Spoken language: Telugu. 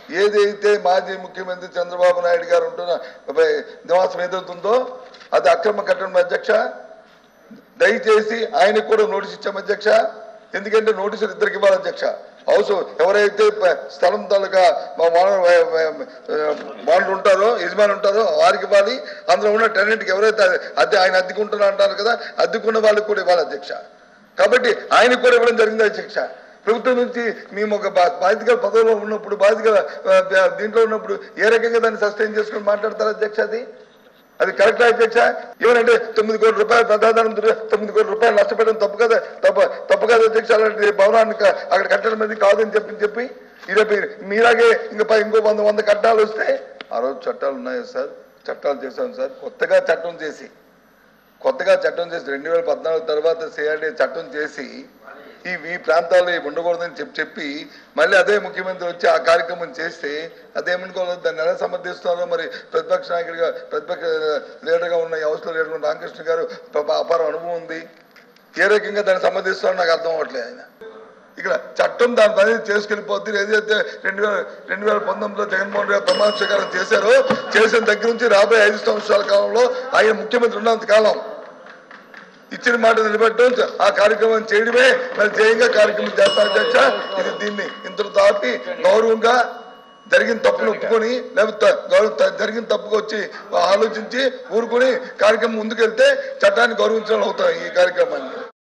ఏదైతే మాజీ ముఖ్యమంత్రి చంద్రబాబు నాయుడు గారు ఉంటున్న నివాసం ఏదవుతుందో అది అక్రమ కట్టడం అధ్యక్ష దయచేసి ఆయనకు కూడా నోటీస్ ఇచ్చాం అధ్యక్ష ఎందుకంటే నోటీసులు ఇద్దరికి ఇవ్వాలి అధ్యక్ష హౌస్ ఎవరైతే ప- స్థలం తాలూకా మా వాళ్ళు ఉంటారో యజమాని ఉంటారో వారికి ఇవ్వాలి అందులో ఉన్న టెనెంట్కి ఎవరైతే అద్దె ఆయన అద్దెకుంటున్నా అంటారు కదా అద్దెకున్న వాళ్ళకి కూడా ఇవ్వాలి అధ్యక్ష కాబట్టి ఆయనకు కూడా ఇవ్వడం జరిగింది అధ్యక్ష ప్రభుత్వం నుంచి మేము ఒక బా- బాధితుల పదవిలో ఉన్నప్పుడు బాధితుల ఆ, దీంట్లో ఉన్నప్పుడు ఏ రకంగా దాన్ని సస్టైన్ చేసుకుని మాట్లాడతారు అధ్యక్ష అది అది కరెక్ట్ అధ్యక్ష ఏమనంటే తొమ్మిది కోట్ల రూపాయలు ప్రధానం తొమ్మిది కోట్ల రూపాయలు నష్టపోయడం తప్పు కదా తప్పు తప్పు కదా అధ్యక్ష అలాంటి భవనాన్ని క- అక్కడ కట్టడం అనేది కాదని చెప్పి చెప్పి ఇరవై మీలాగే ఇంకా పై- ఇంకో వంద వంద కట్టాలు వస్తే ఆ రోజు చట్టాలు ఉన్నాయి సార్ చట్టాలు చేశాం సార్ కొత్తగా చట్టం చేసి కొత్తగా చట్టం చేసి రెండు వేల పద్నాలుగు తర్వాత సిఆర్డీ చట్టం చేసి ఈ ఈ ప్రాంతాల్లో ఇవి ఉండకూడదని చెప్పి చెప్పి మళ్ళీ అదే ముఖ్యమంత్రి వచ్చి ఆ కార్యక్రమం చేస్తే అదేమనుకోలేదు దాన్ని ఎలా సమర్థిస్తున్నారో మరి ప్రతిపక్ష నాయకుడిగా ప్రతిపక్ష లీడర్గా ఉన్న ఈ హౌస్లో లీడర్ ఉన్న రామకృష్ణ గారు పాప అపార అనుభవం ఉంది ఏ రకంగా దాన్ని సమర్థిస్తున్నారో నాకు అర్థం అవ్వట్లేదు ఆయన ఇక్కడ చట్టం దాని పని చేసుకెళ్ళిపోద్ది ఏదైతే రెండు వేల రెండు వేల పంతొమ్మిదిలో జగన్మోహన్ రెడ్డి ప్రమాణ స్వీకారం చేశారో చేసిన దగ్గర నుంచి రాబోయే ఐదు సంవత్సరాల కాలంలో ఆయన ముఖ్యమంత్రి ఉన్నంత కాలం ఇచ్చిన మాట నిలబెట్టడం ఆ కార్యక్రమం చేయడమే మరి జయంగా కార్యక్రమం చేస్తారు అధ్యక్ష ఇది దీన్ని ఇంతటితో ఆపి గౌరవంగా జరిగిన తప్పును ఒప్పుకొని లేకపోతే గౌరవ త- జరిగిన తప్పుకు వచ్చి ఆలోచించి ఊరుకొని కార్యక్రమం ముందుకెళ్తే చట్టాన్ని గౌరవించడం అవుతాయి ఈ కార్యక్రమాన్ని